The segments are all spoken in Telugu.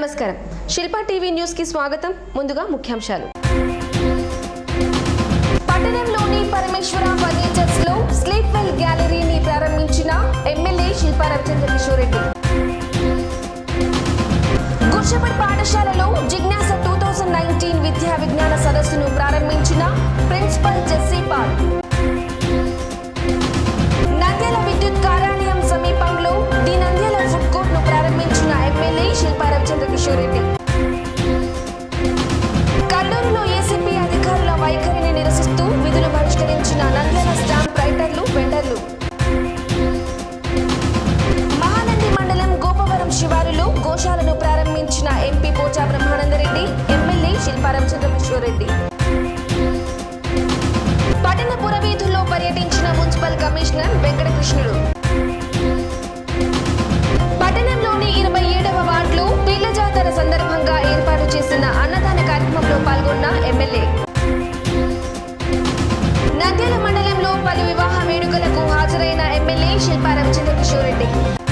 నమస్కారం శిల్పా టీవీ న్యూస్ కి స్వాగతం ముందుగా ముఖ్యాంశాలు పట్టణంలోని పరమేశ్వర ఫర్నిచర్స్ లో స్లీప్ వెల్ గ్యాలరీని ప్రారంభించిన ఎమ్మెల్యే శిల్పా రవిచంద్ర కిషోర్ రెడ్డి గుర్షపట్ పాఠశాలలో జిజ్ఞాస టూ థౌజండ్ నైన్టీన్ విద్యా విజ్ఞాన సదస్సును ప్రారంభించిన ప్రిన్సిపల్ జెస్సీ పాల్ నంద్యాల విద్యుత్ కార్యాలయం సమీపంలో ది నంద్యాల ఫుడ్ కోర్ట్ ను ప్రారంభించిన ఎమ్మెల్యే శిల్పా రవిచంద్ర కిషోర్ రెడ్డి కల్లూరులో ఏసీపీ అధికారుల వైఖరిని నిరసిస్తూ విధులు బహిష్కరించిన నంద్యాల స్టాంప్ రైటర్లు వెండర్లు మహానంది మండలం గోపవరం శివారులో గోశాలను ప్రారంభించిన ఎంపీ పోచా బ్రహ్మానందరెడ్డి ఎమ్మెల్యే శిల్పా రవిచంద్ర కిషోర్ రెడ్డి పట్టణ పురవీధుల్లో పర్యటించిన మున్సిపల్ కమిషనర్ వెంకటకృష్ణుడు పట్టణంలోని ఇరవై ఏడవ వార్డులో పిల్ల జాతర సందర్భంగా ఏర్పాటు చేసిన అన్నదాన కార్యక్రమంలో పాల్గొన్న ఎమ్మెల్యే నంద్యాల మండలంలో పలు వివాహ వేడుకలకు హాజరైన ఎమ్మెల్యే శిల్పా రవిచంద్ర కిషోర్ రెడ్డి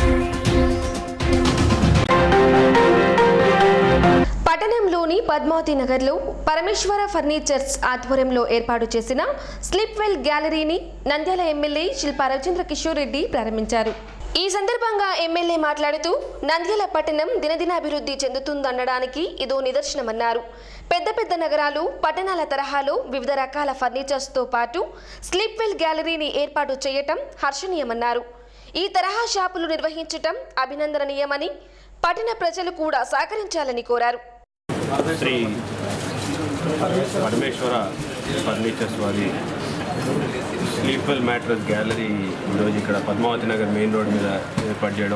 పట్టణంలోని పద్మావతి నగర్లో పరమేశ్వర ఫర్నిచర్స్ ఆధ్వర్యంలో ఏర్పాటు చేసిన స్లిప్ వెల్ గ్యాలరీని నంద్యాల ఎమ్మెల్యే శిల్పా రవిచంద్ర కిషోర్ రెడ్డి ప్రారంభించారు ఈ సందర్భంగా ఎమ్మెల్యే మాట్లాడుతూ నంద్యాల పట్టణం దినదినాభివృద్ధి చెందుతుందనడానికి ఇదో నిదర్శనమన్నారు పెద్ద పెద్ద నగరాలు పట్టణాల తరహాలో వివిధ రకాల ఫర్నిచర్స్తో పాటు స్లిప్ వెల్ గ్యాలరీని ఏర్పాటు చేయటం హర్షణీయమన్నారు ఈ తరహా షాపులు నిర్వహించటం అభినందనీయమని పట్టణ ప్రజలు కూడా సహకరించాలని కోరారు శ్రీ పరమేశ్వర ఫర్నిచర్స్ వారి స్లీపర్ మ్యాట్రస్ గ్యాలరీ ఈరోజు ఇక్కడ పద్మావతి నగర్ మెయిన్ రోడ్ మీద ఏర్పాటు చేయడం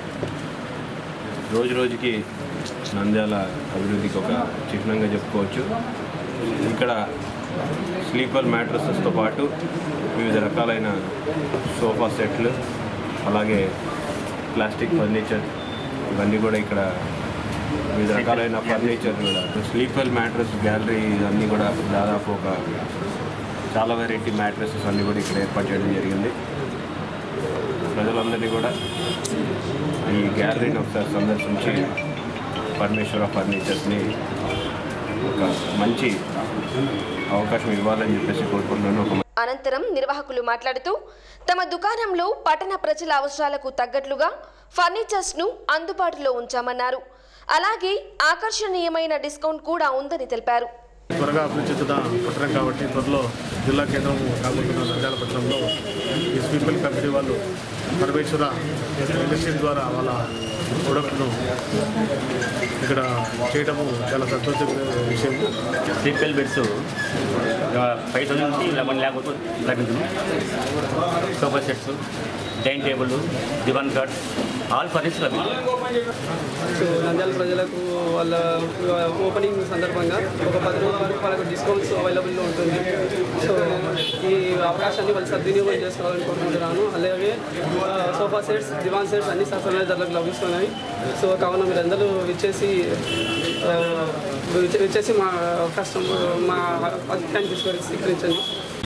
రోజు రోజుకి నంద్యాల అభివృద్ధికి ఒక చిహ్నంగా చెప్పుకోవచ్చు ఇక్కడ స్లీపర్ మ్యాట్రసెస్తో పాటు వివిధ రకాలైన సోఫా సెట్లు అలాగే ప్లాస్టిక్ ఫర్నిచర్ ఇవన్నీ కూడా ఇక్కడ వివిధ రకాలైన ఫర్నిచర్ కూడా స్లీపర్ మ్యాట్రస్ గ్యాలరీ అన్నీ కూడా దాదాపు ఒక చాలా వెరైటీ మ్యాట్రసెస్ అన్నీ కూడా ఇక్కడ ఏర్పాటు చేయడం జరిగింది ప్రజలందరినీ కూడా ఈ గ్యాలరీని ఒకసారి సందర్శించి పరమేశ్వర ఫర్నిచర్స్ని ఒక మంచి అవకాశం ఇవ్వాలని చెప్పేసి కోరుకుంటున్నాను ఒక అనంతరం నిర్వాహకులు మాట్లాడుతూ తమ దుకాణంలో పట్టణ ప్రజల అవసరాలకు తగ్గట్లుగా ఫర్నిచర్స్ ను అందుబాటులో ఉంచామన్నారు అలాగే ఆకర్షణీయమైన డిస్కౌంట్ కూడా ఉందని తెలిపారు త్వరగా అభివృద్ధి చెందుతున్న పట్టణం కాబట్టి త్వరలో జిల్లా కేంద్రం కాబోతున్న నంద్యాల పట్టణంలో ఈ స్వీపల్ కంపెనీ వాళ్ళు పరమేశ్వర ఇండస్ట్రీ ద్వారా వాళ్ళ ప్రొడక్ట్ను ఇక్కడ చేయడము చాలా సంతోషకరమైన విషయం ట్రిపుల్ బెడ్స్ ఫైవ్ థౌసండ్ నుంచి లెవెన్ ల్యాక్ వరకు లభించును sofa sets dining table divan కార్డ్ ఆల్ ఫర్నిచర్ లభించు సో నంద్యాల ప్రజలకు వాళ్ళ ఓపెనింగ్ సందర్భంగా ఒక పది రోజుల వరకు వాళ్ళకు డిస్కౌంట్స్ అవైలబుల్లో ఉంటుంది సో ఈ అవకాశాన్ని వాళ్ళు సద్వినియోగం చేసుకోవాలని కోరుకుంటున్నాను అలాగే ఆ, సోఫా సెట్స్ దివాన్ సెట్స్ అన్ని సరసమైన ధరలకు లభిస్తున్నాయి సో కావున మీరు అందరూ ఇచ్చేసి ఆ, విచ్చే- విచ్చేసి మా కస్టమర్ మా అతిథ్యాన్ని తీసుకొని స్వీకరించండి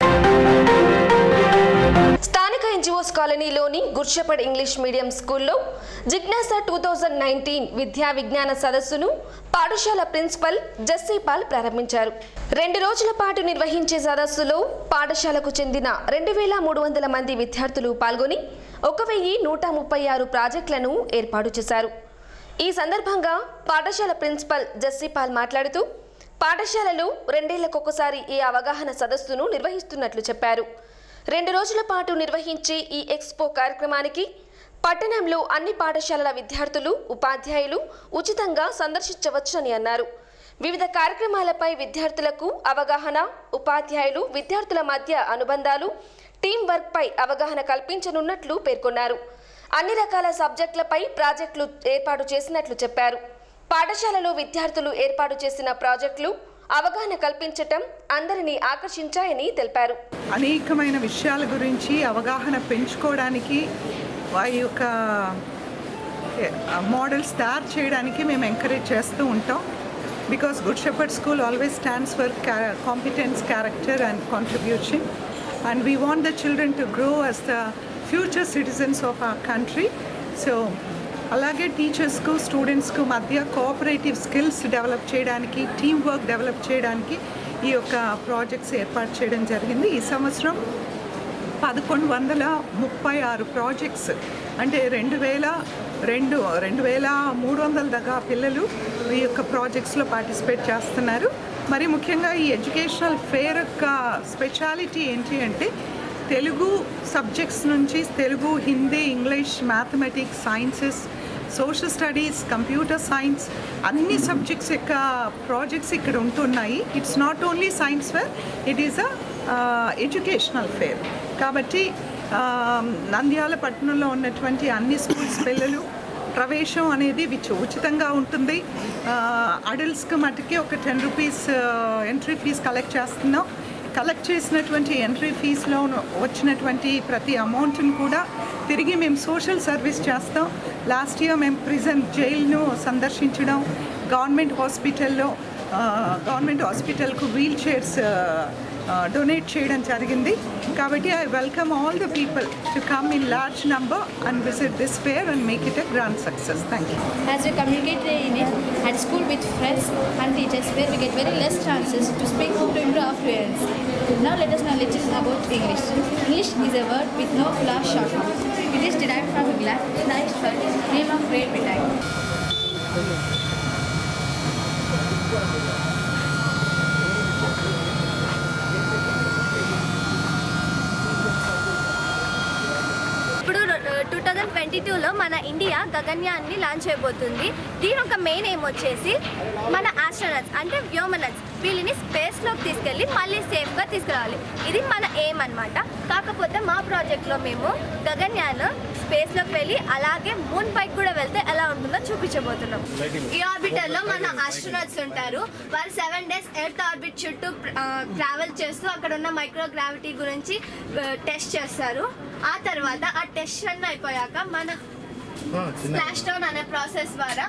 స్థానిక ఎన్జిఓస్ కాలనీలోని గుర్షపడ్ ఇంగ్లీష్ మీడియం స్కూల్లో జిజ్ఞాస టూ థౌజండ్ నైన్టీన్ విద్యా విజ్ఞాన సదస్సును పాఠశాల ప్రిన్సిపల్ జస్సీపాల్ ప్రారంభించారు రెండు రోజుల పాటు నిర్వహించే సదస్సులో పాఠశాలకు చెందిన రెండు వేల మూడు వందల మంది విద్యార్థులు పాల్గొని ఒక వెయ్యి నూట ముప్పై ఆరు ప్రాజెక్టులను ఏర్పాటు చేశారు ఈ సందర్భంగా పాఠశాల ప్రిన్సిపల్ జస్సీపాల్ మాట్లాడుతూ పాఠశాలలు రెండేళ్లకొకసారి ఈ అవగాహన సదస్సును నిర్వహిస్తున్నట్లు చెప్పారు రెండు రోజుల పాటు నిర్వహించే ఈ ఎక్స్పో కార్యక్రమానికి పట్టణంలో అన్ని పాఠశాలల విద్యార్థులు ఉపాధ్యాయులు ఉచితంగా సందర్శించవచ్చని అన్నారు వివిధ కార్యక్రమాలపై విద్యార్థులకు అవగాహన ఉపాధ్యాయులు విద్యార్థుల మధ్య అనుబంధాలు టీం వర్క్పై అవగాహన కల్పించనున్నట్లు పేర్కొన్నారు అన్ని రకాల సబ్జెక్టులపై ప్రాజెక్టులు ఏర్పాటు చేసినట్లు చెప్పారు పాఠశాలలో విద్యార్థులు ఏర్పాటు చేసిన ప్రాజెక్టులు అవగాహన కల్పించటం అందరినీ ఆకర్షించాయని తెలిపారు అనేకమైన విషయాల గురించి అవగాహన పెంచుకోవడానికి వారి యొక్క మోడల్స్ తయారు చేయడానికి మేము ఎంకరేజ్ చేస్తూ ఉంటాం because Good Shepherd school always stands for competence character and contribution and we want the children to grow as the future citizens of our country so అలాగే టీచర్స్కు స్టూడెంట్స్కు మధ్య కోఆపరేటివ్ స్కిల్స్ డెవలప్ చేయడానికి టీమ్ వర్క్ డెవలప్ చేయడానికి ఈ యొక్క ప్రాజెక్ట్స్ ఏర్పాటు చేయడం జరిగింది ఈ సంవత్సరం పదకొండు వందల ముప్పై ఆరు ప్రాజెక్ట్స్ అంటే రెండు వేల రెండు రెండు వేల మూడు వందల దాకా పిల్లలు ఈ యొక్క ప్రాజెక్ట్స్లో పార్టిసిపేట్ చేస్తున్నారు మరి ముఖ్యంగా ఈ ఎడ్యుకేషనల్ ఫేర్ యొక్క స్పెషాలిటీ ఏంటి అంటే తెలుగు సబ్జెక్ట్స్ నుంచి Telugu Hindi English mathematics sciences social studies computer science అన్ని సబ్జెక్ట్స్ యొక్క ప్రాజెక్ట్స్ ఇక్కడ ఉంటున్నాయి it's not only science fair it is a educational fair కాబట్టి ఆ, నంద్యాల పట్టణంలో ఉన్నటువంటి అన్ని స్కూల్స్ పిల్లలు ప్రవేశం అనేది విచ్ ఉచితంగా ఉంటుంది అడల్ట్స్కి మటుకి ఒక ten rupees entry fees collect చేస్తున్నాం కలెక్ట్ చేసినటువంటి ఎంట్రీ ఫీజులో వచ్చినటువంటి ప్రతి అమౌంట్ని కూడా తిరిగి మేము సోషల్ సర్వీస్ చేస్తాం లాస్ట్ ఇయర్ మేము ప్రిజన్ జైలును సందర్శించడం గవర్నమెంట్ హాస్పిటల్లో గవర్నమెంట్ హాస్పిటల్కు వీల్ చైర్స్ డొనేట్ చేయడం జరిగింది కాబట్టి I welcome all the people to come in large number and visit this fair and make it a grand success thank you As we communicate in it at school with friends and teachers, where we get very less chances to speak to improve our fluency. Now let us know a little about English. English is a word with no flash short form. It is derived from a glad, nice word, name of Great Britain. ఇప్పుడు టూ థౌజండ్ ట్వంటీ టూలో మన ఇండియా గగన్యాన్ని లాంచ్ అయిపోతుంది దీని ఒక మెయిన్ ఎయిమ్ వచ్చేసి మన ఆస్ట్రోనట్స్ అంటే వ్యోమనట్స్ వీళ్ళని స్పేస్లోకి తీసుకెళ్ళి మళ్ళీ సేఫ్గా తీసుకురావాలి ఇది మన ఎయిమ్ అన్నమాట కాకపోతే మా ప్రాజెక్ట్లో మేము గగన్యాన్ స్పేస్లోకి వెళ్ళి అలాగే మూన్ పైకి కూడా వెళ్తే ఎలా ఉంటుందో చూపించబోతున్నాం ఈ ఆర్బిటర్లో మన ఆస్ట్రోనట్స్ ఉంటారు వారు సెవెన్ డేస్ ఎర్త్ ఆర్బిట్ చుట్టూ ట్రావెల్ చేస్తూ అక్కడ ఉన్న మైక్రో గ్రావిటీ గురించి టెస్ట్ చేస్తారు ఆ తర్వాత ఆ టెస్ట్ రన్ అయిపోయాక మన స్ప్లాష్ డౌన్ అనే ప్రాసెస్ ద్వారా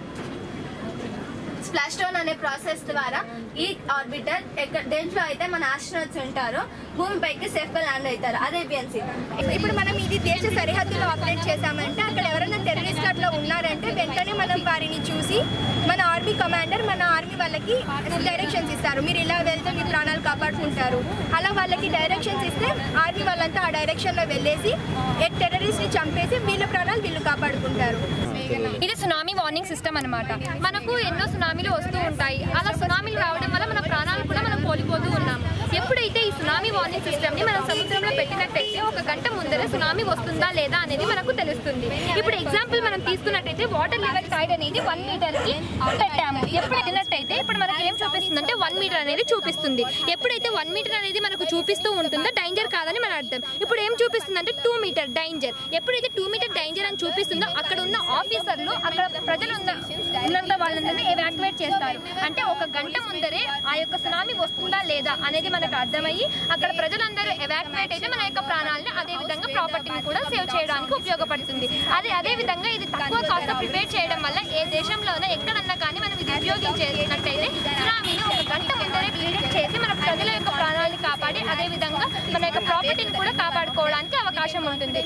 స్ప్లాష్ డౌన్ అనే ప్రాసెస్ ద్వారా ఈ ఆర్బిటర్ ఎక్కడ దేంట్లో అయితే మన ఆస్ట్రోనట్స్ ఉంటారో భూమిపైకి సేఫ్ గా ల్యాండ్ అవుతారు అదే బిఎన్సీ ఇప్పుడు మనం ఇది దేశ సరిహద్దులో ఆపరేట్ చేసామంటే అక్కడ ఎవరైనా టెర్రరిస్ట్ అట్లా ఉన్నారంటే వెంటనే మనం వారిని చూసి మన ఆర్మీ కమాండర్ మన ఆర్మీ వాళ్ళకి డైరెక్షన్స్ ఇస్తారు మీరు ఇలా వెళ్తే మీ ప్రాణాలు కాపాడుకుంటారు అలా వాళ్ళకి డైరెక్షన్స్ ఇస్తే ఆర్మీ వాళ్ళంతా ఆ డైరెక్షన్ లో వెళ్ళేసి టెర్రరిస్ట్ ని చంపేసి వీళ్ళ ప్రాణాలు వీళ్ళు కాపాడుకుంటారు ఇది సునామీ వార్నింగ్ సిస్టమ్ అన్నమాట మనకు ఎన్నో సునామీలు వస్తూ ఉంటాయి అలా సునామీలు రావడం వల్ల మన ప్రాణాలు కూడా మనం కోల్పోతూ ఉన్నాం ఎప్పుడైతే ఈ సునామీ వార్నింగ్ సిస్టమ్ ని మనం సముద్రంలో పెట్టినట్టయితే ఒక గంట ముందరే సునామీ వస్తుందా లేదా అనేది మనకు తెలుస్తుంది ఇప్పుడు ఎగ్జాంపుల్ మనం తీసుకున్నట్టయితే వాటర్ లెవెల్ టైడ్ అనేది వన్ మీటర్ కి పెట్టాము ఎప్పుడు పెట్టినట్టయితే ఇప్పుడు మనకి ఏం చూపిస్తుందంటే వన్ మీటర్ అనేది చూపిస్తుంది ఎప్పుడైతే వన్ మీటర్ అనేది మనకు చూపిస్తూ ఉంటుందో డేంజర్ కాదని మన అర్థం ఇప్పుడు ఏం చూపిస్తుందంటే టూ మీటర్ డేంజర్ ఎప్పుడైతే టూ మీటర్ డేంజర్ అని చూపిస్తుందో అక్కడ ఉన్న ఆఫీసర్లు అక్కడ ప్రజలు ఉన్న ఉన్నంత వాళ్ళందరినీ ఎవాక్యువేట్ చేస్తారు అంటే ఒక గంట ముందరే ఆ యొక్క సునామీ వస్తుందా లేదా అనేది మనకు అర్థమయ్యి అక్కడ ప్రజలందరూ ఎవాక్యువేట్ అయితే మన యొక్క ప్రాణాలని అదే విధంగా ప్రాపర్టీని కూడా సేవ్ చేయడానికి ఉపయోగపడుతుంది అదే అదే విధంగా ఇది తక్కువ కాస్ట్ ప్రిపేర్ చేయడం వల్ల ఏ దేశంలోనైనా ఎక్కడన్నా కానీ మనం ఇది ఉపయోగించేసినట్టయితే సునామీని ఒక గంట ముందరే ప్రిడిక్ట్ చేసి మన ప్రజల యొక్క ప్రాణాలని కాపాడి అదే విధంగా మన యొక్క ప్రాపర్టీని కూడా కాపాడుకోవడానికి అవకాశం ఉంటుంది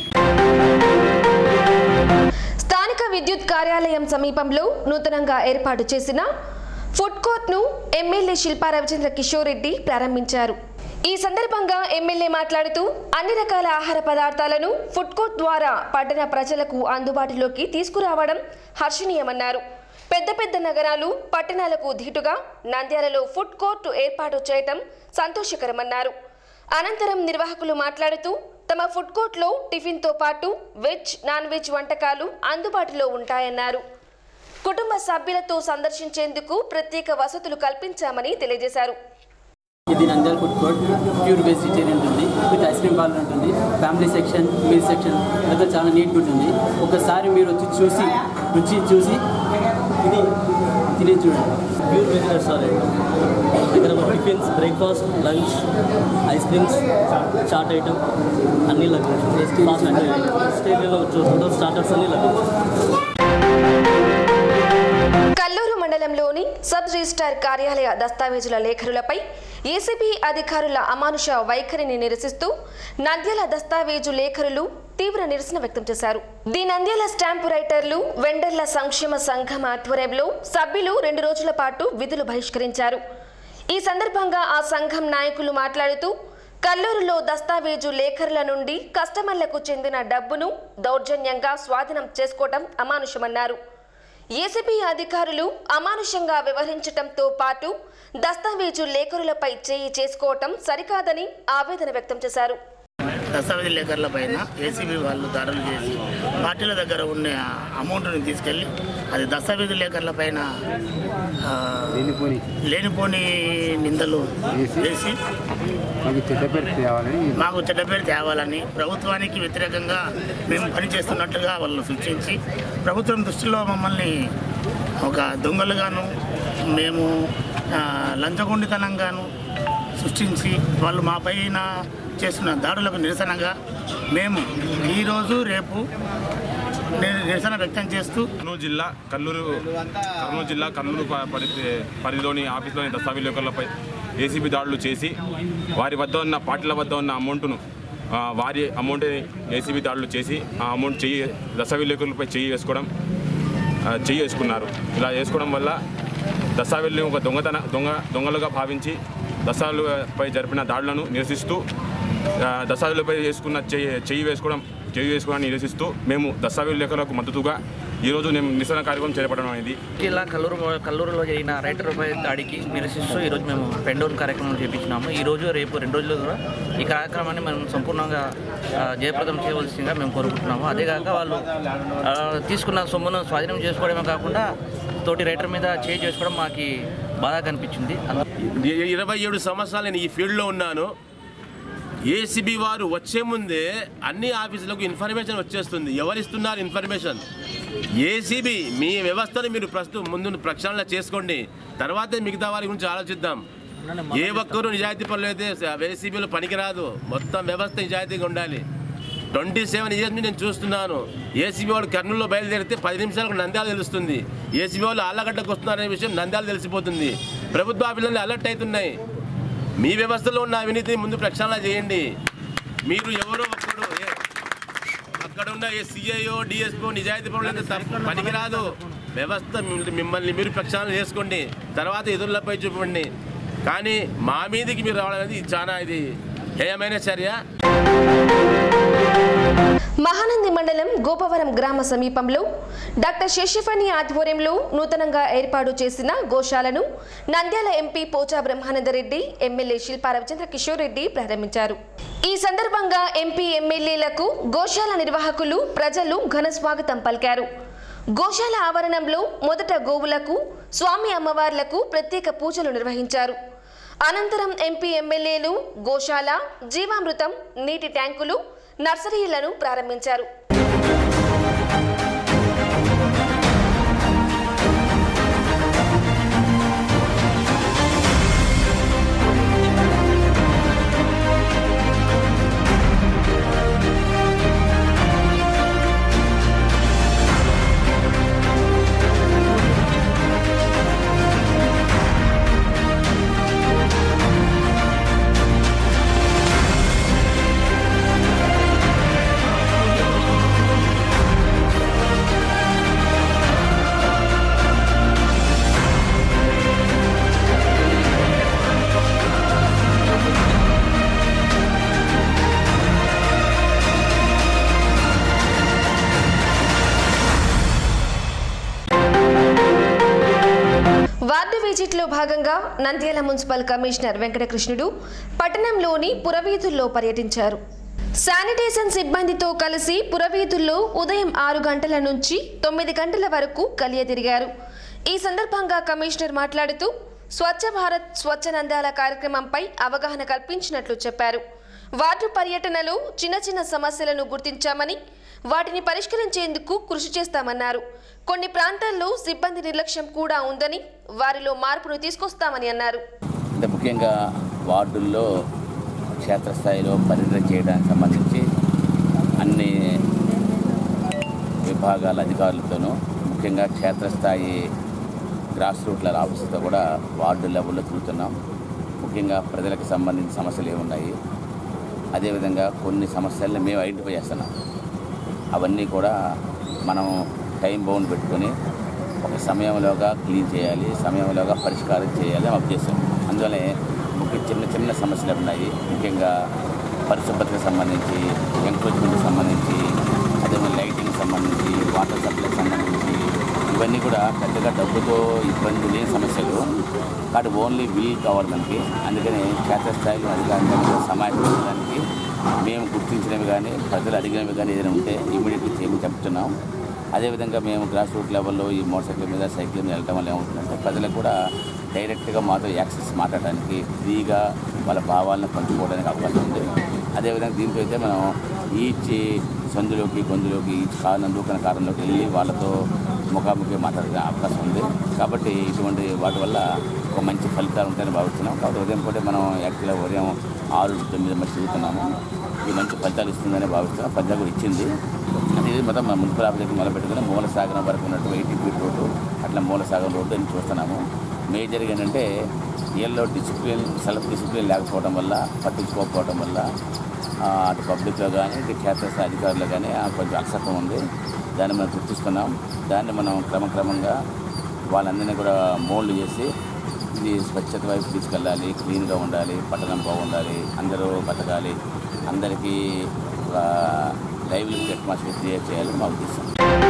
స్థానిక విద్యుత్ కార్యాలయం సమీపంలో నూతనంగా ఏర్పాటు చేసిన ఫుడ్ కోర్ట్ను ఎమ్మెల్యే శిల్పా రవిచంద్ర కిషోర్ రెడ్డి ప్రారంభించారు ఈ సందర్భంగా ఎమ్మెల్యే మాట్లాడుతూ అన్ని రకాల ఆహార పదార్థాలను ఫుడ్ కోర్ట్ ద్వారా పట్టణ ప్రజలకు అందుబాటులోకి తీసుకురావడం హర్షణీయమన్నారు పెద్ద పెద్ద నగరాలు పట్టణాలకు ధీటుగా నంద్యాలలో ఫుడ్ కోర్టు ఏర్పాటు చేయటం సంతోషకరమన్నారు అనంతరం నిర్వాహకులు మాట్లాడుతూ తమ ఫుడ్ కోర్ట్లో టిఫిన్తో పాటు వెజ్ నాన్ వెజ్ వంటకాలు అందుబాటులో ఉంటాయన్నారు కుటుంబ సభ్యులతో సందర్శించేందుకు ప్రత్యేక వసతులు కల్పించామని తెలియజేశారు ఇది Nandyal food court pure vegetarian ఉంటుంది విత్ ఐస్ క్రీమ్ పార్లర్ ఉంటుంది ఫ్యామిలీ సెక్షన్ మీల్ సెక్షన్ అంతా చాలా నీట్గా ఉంటుంది ఒకసారి మీరు వచ్చి చూసి రుచి చూసి ఇది తినే చూడండి ప్యూర్ వెజ్ రెస్టారెంట్ ఇక్కడ tiffins breakfast lunch ice creams chaat item అన్నీ లభించాయి ఫాస్ట్ స్టేడియంలో టోటల్ స్టార్టర్స్ అన్నీ లభించాయి కల్లూరు మండలం మండలంలోని సబ్ రిజిస్ట్రార్ కార్యాలయ దస్తావేజుల లేఖరులపై ఏసీబీ అధికారుల అమానుష వైఖరిని నిరసిస్తూ నంద్యాల దస్తావేజు లేఖరులు తీవ్ర నిరసన వ్యక్తం చేశారు ది నంద్యాల స్టాంపు రైటర్లు వెండర్ల సంక్షేమ సంఘం ఆధ్వర్యంలో సభ్యులు రెండు రోజుల పాటు విధులు బహిష్కరించారు ఈ సందర్భంగా ఆ సంఘం నాయకులు మాట్లాడుతూ కల్లూరులో దస్తావేజు లేఖరుల నుండి కస్టమర్లకు చెందిన డబ్బును దౌర్జన్యంగా స్వాధీనం చేసుకోవడం అమానుషమన్నారు ఏసీబీ అధికారులు అమానుషంగా వ్యవహరించటంతో పాటు దస్తావేజు లేఖరులపై చేయి చేసుకోవటం సరికాదని ఆవేదన వ్యక్తం చేశారు దస్తావేజీ లేఖర్ల పైన ఏసీబీ వాళ్ళు దాడులు చేసి పార్టీల దగ్గర ఉన్న అమౌంట్ని తీసుకెళ్ళి అది దస్తావేజీ లేఖర్ల పైన ఆ, లేనిపోని నిందలు వేసి మాకు చెడ్డ పేరు తేవాలని మాకు చెడ్డ పేరు తేవాలని ప్రభుత్వానికి వ్యతిరేకంగా మేము పనిచేస్తున్నట్టుగా వాళ్ళు సూచించి ప్రభుత్వం దృష్టిలో మమ్మల్ని ఒక దొంగలుగాను మేము ఆ, లంచగొండితనంగాను సృష్టించి వాళ్ళు మా పైన చేస్తున్న దాడులకు నిరసనగా మేము ఈరోజు రేపు ని- నిరసన వ్యక్తం చేస్తూ కర్నూలు జిల్లా కల్లూరు కర్నూలు జిల్లా కర్నూలు ప- పరిధి పరిధిలోని ఆఫీస్లోని దస్తావేజులపై ఏసీబీ దాడులు చేసి వారి వద్ద ఉన్న పార్టీల వద్ద ఉన్న అమౌంట్ను ఆ, వారి అమౌంట్ ఏసీబీ దాడులు చేసి ఆ అమౌంట్ చెయ్యి దస్తావేజులపై చెయ్యి వేసుకోవడం ఆ, చెయ్యి వేసుకున్నారు ఇలా వేసుకోవడం వల్ల దస్తావేజులను ఒక దొంగతన దొంగ దొంగలుగా భావించి దస్తావేజులపై జరిపిన దాడులను నిరసిస్తూ ఆ, దస్తావేజులపై వేసుకున్న చెయ్యి చెయ్యి వేసుకోవడం చెయ్యి వేసుకోవడాన్ని నిరసిస్తూ మేము దస్తావేజు లేఖలకు మద్దతుగా ఈరోజు నేను నిరసన కార్యక్రమం చేపట్టడం అనేది జిల్లా కల్లూరు కల్లూరులో జరిగిన రైటర్పై దాడికి నిరసిస్తూ ఈరోజు మేము పెండోన్ కార్యక్రమం చేపించినాము ఈ రోజు రేపు రెండు రోజులు కూడా ఈ కార్యక్రమాన్ని మనం సంపూర్ణంగా ఆ, జయప్రదం చేయవలసిందిగా మేము కోరుకుంటున్నాము అదేగాక వాళ్ళు ఆ, తీసుకున్న సొమ్మును స్వాధీనం చేసుకోవడమే కాకుండా తోటి రైటర్ మీద చేయి చేసుకోవడం మాకు బాధ కనిపించింది ఇ- ఇరవై ఏడు సంవత్సరాలు నేను ఈ ఫీల్డ్లో ఉన్నాను ఏసీబీ వారు వచ్చే ముందే అన్ని ఆఫీసులకు ఇన్ఫర్మేషన్ వచ్చేస్తుంది ఎవరిస్తున్నారు ఇన్ఫర్మేషన్ ఏసీబీ మీ వ్యవస్థను మీరు ప్రస్తుతం ముందు ప్రక్షాళన చేసుకోండి తర్వాతే మిగతా వారి గురించి ఆలోచిద్దాం ఏ ఒక్కరూ నిజాయితీ పనులు అయితే ఏసీబీలో పనికిరాదు మొత్తం వ్యవస్థ నిజాయితీగా ఉండాలి ట్వంటీ సెవెన్ ఇయర్స్ నుంచి నేను చూస్తున్నాను ఏసీబీ వాళ్ళు కర్నూలులో బయలుదేరితే పది నిమిషాలకు నంద్యాల తెలుస్తుంది ఏసీబీ వాళ్ళు ఆళ్ళగడ్డకు వస్తున్నారనే విషయం నంద్యాల తెలిసిపోతుంది ప్రభుత్వ ఆఫీసులన్నీ అలర్ట్ అవుతున్నాయి మీ వ్యవస్థలో ఉన్న అవినీతిని ముందు ప్రక్షాళన చేయండి మీరు ఎవరో ఒక్కడు ఏ- అక్కడ ఉన్న ఏ సిఐఓ డిఎస్పో నిజాయితీ పనులు తప్ప పనికిరాదు వ్యవస్థ మిమ్మల్ని- మిమ్మల్ని మీరు ప్రక్షాళన చేసుకోండి తర్వాత ఎదురులపై చూపండి కానీ మా మీదకి మీరు రావడం అనేది చాలా ఇది హేయమైన చర్య మహానంది మండలం గోపవరం గ్రామ సమీపంలో డాక్టర్ శశిఫణి ఆధ్వర్యంలో నూతనంగా ఏర్పాటు చేసిన గోశాలను నంద్యాల ఎంపీ పోచా బ్రహ్మానందరెడ్డి ఎమ్మెల్యే శిల్పా రవిచంద్ర కిషోర్ రెడ్డి ప్రారంభించారు ఈ సందర్భంగా ఎంపీ ఎమ్మెల్యేలకు గోశాల నిర్వాహకులు ప్రజలు ఘన స్వాగతం పలికారు గోశాల ఆవరణంలో మొదట గోవులకు స్వామి అమ్మవార్లకు ప్రత్యేక పూజలు నిర్వహించారు అనంతరం ఎంపీ ఎమ్మెల్యేలు గోశాల జీవామృతం నీటి ట్యాంకులు నర్సరీలను ప్రారంభించారు వార్డు విజిట్లో భాగంగా నంద్యాల మున్సిపల్ కమిషనర్ వెంకటకృష్ణుడు పట్టణంలోని పురవీధుల్లో పర్యటించారు శానిటేషన్ సిబ్బందితో కలిసి పురవీధుల్లో ఉదయం ఆరు గంటల నుంచి తొమ్మిది గంటల వరకు కలియ తిరిగారు ఈ సందర్భంగా కమిషనర్ మాట్లాడుతూ స్వచ్ఛ భారత్ స్వచ్ఛ నంద్యాల కార్యక్రమంపై అవగాహన కల్పించినట్లు చెప్పారు వార్డు పర్యటనలో చిన్న చిన్న సమస్యలను గుర్తించామని వాటిని పరిష్కరించేందుకు కృషి చేస్తామన్నారు కొన్ని ప్రాంతాల్లో సిబ్బంది నిర్లక్ష్యం కూడా ఉందని వారిలో మార్పును తీసుకొస్తామని అన్నారు అంటే ముఖ్యంగా వార్డుల్లో క్షేత్రస్థాయిలో పర్యటన చేయడానికి సంబంధించి అన్ని విభాగాల అధికారులతోనూ ముఖ్యంగా క్షేత్రస్థాయి గ్రాస్ రూట్ లెవెల్ ఆఫీసులతో కూడా వార్డు లెవెల్లో తిరుగుతున్నాం ముఖ్యంగా ప్రజలకు సంబంధించిన సమస్యలు ఏమున్నాయి అదేవిధంగా కొన్ని సమస్యల్ని మేము ఐడెంటిఫై చేస్తున్నాం అవన్నీ కూడా మనం టైం బౌండ్ పెట్టుకొని ఒక సమయంలోగా క్లీన్ చేయాలి సమయంలోగా పరిష్కారం చేయాలి అని ఉద్దేశం అందువల్లే ముఖ్య చిన్న చిన్న సమస్యలు ఉన్నాయి ముఖ్యంగా పరిశుభ్రతకు సంబంధించి ఎంక్రోచ్మెంట్కి సంబంధించి అదేవిధంగా లైటింగ్కి సంబంధించి వాటర్ సప్లైకి సంబంధించి ఇవన్నీ కూడా పెద్దగా డబ్బుతో ఇబ్బంది లేని సమస్యలు కాబట్టి ఓన్లీ విల్ గవర్నమెంట్కి అందుకని క్షేత్రస్థాయిలో అధికారులు సమాయత్తించడానికి మేము గుర్తించినవి కానీ ప్రజలు అడిగినవి కానీ ఏదైనా ఉంటే ఇమీడియట్గా చేయమని చెప్తున్నాం అదేవిధంగా మేము గ్రాస్ రూట్ లెవెల్లో ఈ మోటార్ సైకిల్ మీద సైకిల్ మీద వెళ్ళటం వల్ల ఏమవుతుందంటే ప్రజలకు కూడా డైరెక్ట్గా మాతో యాక్సెస్ మాట్లాడడానికి ఫ్రీగా వాళ్ళ భావాలను పంచుకోవడానికి అవకాశం ఉంది అదేవిధంగా దీంతో అయితే మనం ఈచ్ సందులోకి గొంతులోకి ఈచ్ కారణం దూకన కారణంలోకి వెళ్ళి వాళ్ళతో ముఖాముఖి మాట్లాడే అవకాశం ఉంది కాబట్టి ఇటువంటి వాటి వల్ల ఒక మంచి ఫలితాలు ఉంటాయని భావిస్తున్నాం కాబట్టి ఉదయం పూట మనం యాక్చువల్గా ఉదయం ఆరు తొమ్మిది మధ్య తిరుగుతున్నాము ఇది మంచి ఫలితాలు ఇస్తుందని భావిస్తున్నాం ఫలితాలు కూడా ఇచ్చింది అది మొత్తం మన మున్సిపల్ ఆఫీస్ దగ్గర మొదలు పెట్టుకుని మూలసాగరం వరకు ఉన్నట్టు ఎయిటీ ఫీట్ రోడ్డు అట్లా మూలసాగరం రోడ్డు అని చూస్తున్నాము మేజర్గా ఏంటంటే వీళ్ళలో డిసిప్లిన్ సెల్ఫ్ డిసిప్లిన్ లేకపోవడం వల్ల పట్టించుకోకపోవడం వల్ల ఆ, అటు పబ్లిక్లో కానీ ఇటు క్షేత్రస్థాయి అధికారులు కానీ ఆ, కొంచెం అలసత్వం ఉంది దాన్ని మనం గుర్తిస్తున్నాం దాన్ని మనం క్రమక్రమంగా వాళ్ళందరినీ కూడా మోల్డ్ చేసి ఇది స్వచ్ఛత వైపు తీసుకెళ్ళాలి క్లీన్గా ఉండాలి పట్టణం బాగుండాలి అందరూ బతకాలి అందరికీ ఒక లైవ్లీ అట్మాస్ఫియర్ క్రియేట్ చేయాలని మా ఉద్దేశం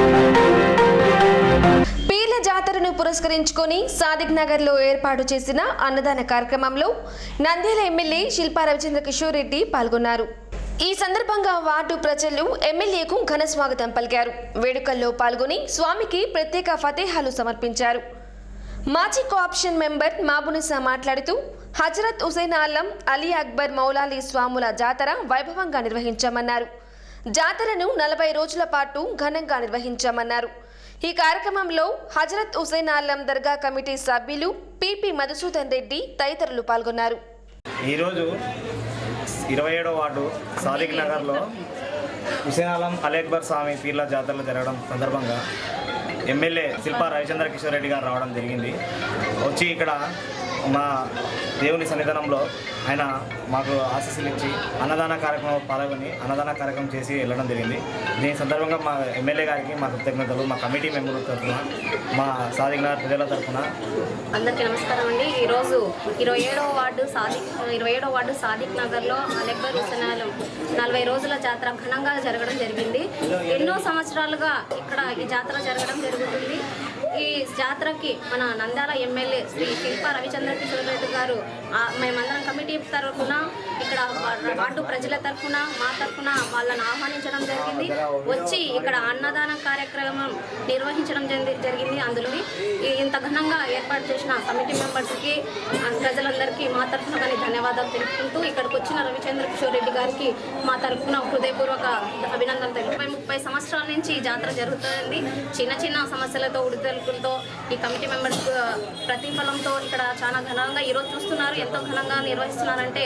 పీర్ల జాతరను పురస్కరించుకొని సాదిక్ నగర్ లో ఏర్పాటు చేసిన అన్నదాన కార్యక్రమంలో నంద్యాల ఎమ్మెల్యే శిల్పా రవిచంద్ర కిషోర్ రెడ్డి పాల్గొన్నారు ఈ సందర్భంగా వార్డు ప్రజలు ఎమ్మెల్యేకు ఘన స్వాగతం పలికారు వేడుకల్లో పాల్గొని స్వామికి ప్రత్యేక ఫతేహాలు సమర్పించారు మాజీ కోఆప్షన్ మెంబర్ మాబునిసా మాట్లాడుతూ హజరత్ హుసేన్ ఆలం అలీ అక్బర్ మౌలాలి స్వాముల జాతర వైభవంగా నిర్వహించామన్నారు జాతరను నలభై రోజుల పాటు ఘనంగా నిర్వహించామన్నారు ఈ కార్యక్రమంలో హజరత్ హుసేన్ ఆలం దర్గా కమిటీ సభ్యులు పిపి మధుసూదన్ రెడ్డి తదితరులు పాల్గొన్నారు ఈరోజు ఇరవై ఏడో వార్డు సాదిక్ నగర్లో హుసేన్ ఆలం అలీక్బర్ స్వామి పీర్ల జాతరలు జరగడం సందర్భంగా ఎమ్మెల్యే శిల్పా రవిచంద్ర కిషోర్ రెడ్డి గారు రావడం జరిగింది వచ్చి ఇక్కడ మా దేవుని సన్నిధానంలో ఆయన మాకు ఆశీస్సులు ఇచ్చి అన్నదాన కార్యక్రమం పాల్గొని అన్నదాన కార్యక్రమం చేసి వెళ్ళడం జరిగింది దీని సందర్భంగా మా ఎమ్మెల్యే గారికి మా కృతజ్ఞతలు మా కమిటీ మెంబర్ల తరఫున మా సాదిక్ నగర్ ప్రజల తరఫున అందరికీ నమస్కారం అండి ఈరోజు ఇరవై ఏడవ వార్డు సాదిక్ ఇరవై ఏడవ వార్డు సాదిక్ నగర్లో అలెక్బర్ హుసనాలం నలభై రోజుల జాతర ఘనంగా జరగడం జరిగింది ఎన్నో సంవత్సరాలుగా ఇక్కడ ఈ జాతర జరగడం జరుగుతుంది ఈ జాతరకి మన నంద్యాల ఎమ్మెల్యే శ్రీ శిల్ప రవిచంద్ర కిషోర్ రెడ్డి గారు ఆ, మేమందరం కమిటీ తరఫున ఇక్కడ వా- వార్డు ప్రజల తరఫున మా తరఫున వాళ్ళని ఆహ్వానించడం జరిగింది వచ్చి ఇక్కడ అన్నదాన కార్యక్రమం నిర్వహించడం జరి- జరిగింది అందులో ఈ- ఇంత ఘనంగా ఏర్పాటు చేసిన కమిటీ మెంబర్స్కి ఆ, ప్రజలందరికీ మా తరఫున కానీ ధన్యవాదాలు తెలుపుకుంటూ ఇక్కడికి వచ్చిన రవిచంద్ర కిషోర్ రెడ్డి గారికి మా తరఫున హృదయపూర్వక అభినందనలు తెలుపు ముప్పై సంవత్సరాల నుంచి ఈ జాతర జరుగుతుంది చిన్న చిన్న సమస్యలతో ఉడితెలుపులతో ఈ కమిటీ మెంబర్స్ ఆ, ప్రతిఫలంతో ఇక్కడ చాలా ఘనంగా ఈరోజు చూస్తున్నారు ఎంతో ఘనంగా నిర్వహిస్తున్నారంటే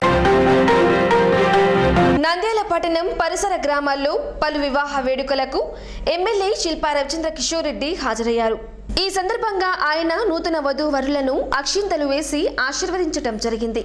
నంద్యాల పట్టణం పరిసర గ్రామాల్లో పలు వివాహ వేడుకలకు ఎమ్మెల్యే శిల్పా రవిచంద్ర కిషోర్ రెడ్డి హాజరయ్యారు ఈ సందర్భంగా ఆయన నూతన వధూవరులను అక్షింతలు వేసి ఆశీర్వదించడం జరిగింది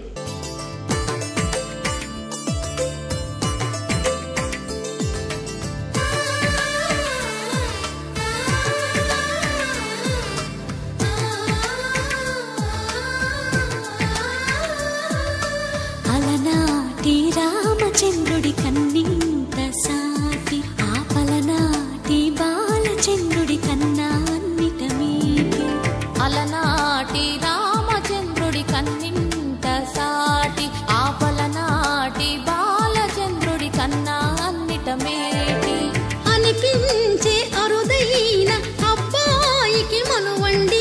అలనాటి రామచంద్రుడి కన్నింత సాటి ఆపలనాటి బాలచంద్రుడి కన్నా అన్నిట మీటి అలనాటి రామచంద్రుడి కన్నింత సాటి ఆపలనాటి బాలచంద్రుడి కన్నా అన్నిట మేటి అనిపించే అరుదైన అబ్బాయికి మనువండి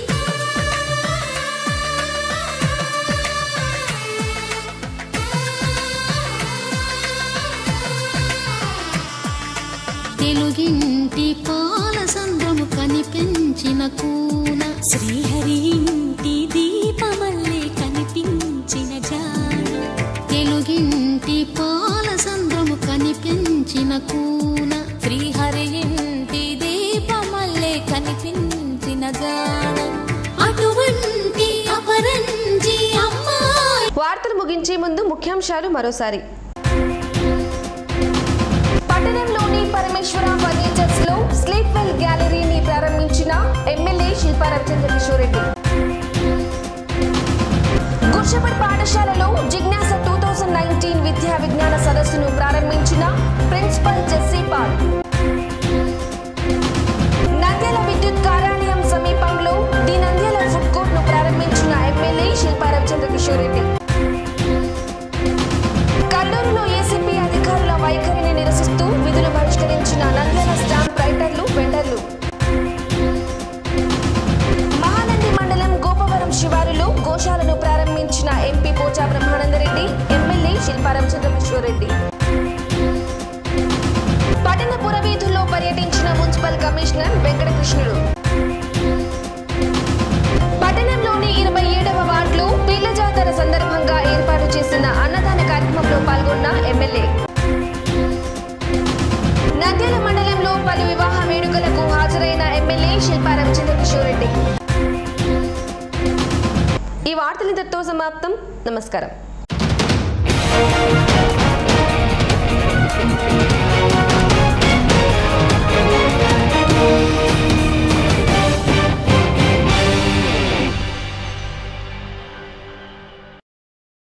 తెలుగింటి పాల సంద్రము కనిపించిన కూన శ్రీహరి ఇంటి దీపమల్లే కనిపించిన జాన తెలుగింటి పాల సంద్రము కనిపించిన కూన శ్రీహరి ఇంటి దీపమల్లే కనిపించిన జానం ముగించే ముందు ముఖ్యాంశాలు మరోసారి పట్టణంలోని పరమేశ్వర ఫర్నిచర్స్ లో స్లీప్ వెల్ గ్యాలరీని ప్రారంభించిన ఎమ్మెల్యే శిల్పా రవిచంద్ర కిషోర్ రెడ్డి గుర్షపడ్ పాఠశాలలో జిజ్ఞాస టూ థౌజండ్ నైన్టీన్ విద్యా విజ్ఞాన సదస్సును ప్రారంభించిన ప్రిన్సిపల్ జెస్సీ పాల్ నంద్యాల విద్యుత్ కార్యాలయం సమీపంలో ది నంద్యాల ఫుడ్ కోర్ట్ ను ప్రారంభించిన ఎమ్మెల్యే శిల్పా రవిచంద్ర కిషోర్ రెడ్డి కల్లూరులో ఏసీపీ అధికారుల వైఖరిని నిరసిస్తూ విధులు బహిష్కరించిన నంద్యాల స్టాంప్ రైటర్లు వెండర్లు మహానంది మండలం గోపవరం శివారులో గోశాలను ప్రారంభించిన ఎంపీ పోచా బ్రహ్మానందరెడ్డి ఎమ్మెల్యే శిల్పారాం చంద్రకిషోర్ రెడ్డి పట్టణ పురవీధుల్లో పర్యటించిన మున్సిపల్ కమిషనర్ వెంకటకృష్ణుడు పట్టణంలోని ఇరవై ఏడవ వార్డులో పీర్ల జాతర సందర్భంగా ఏర్పాటు చేసిన అన్నదాన కార్యక్రమంలో పాల్గొన్న ఎమ్మెల్యే నంద్యాల మండలంలో పలు వివాహ వేడుకలకు హాజరైన ఎమ్మెల్యే శిల్పారాం చంద్రకిషోర్ రెడ్డి ఈ వార్తలు ఇంతటితో సమాప్తం నమస్కారం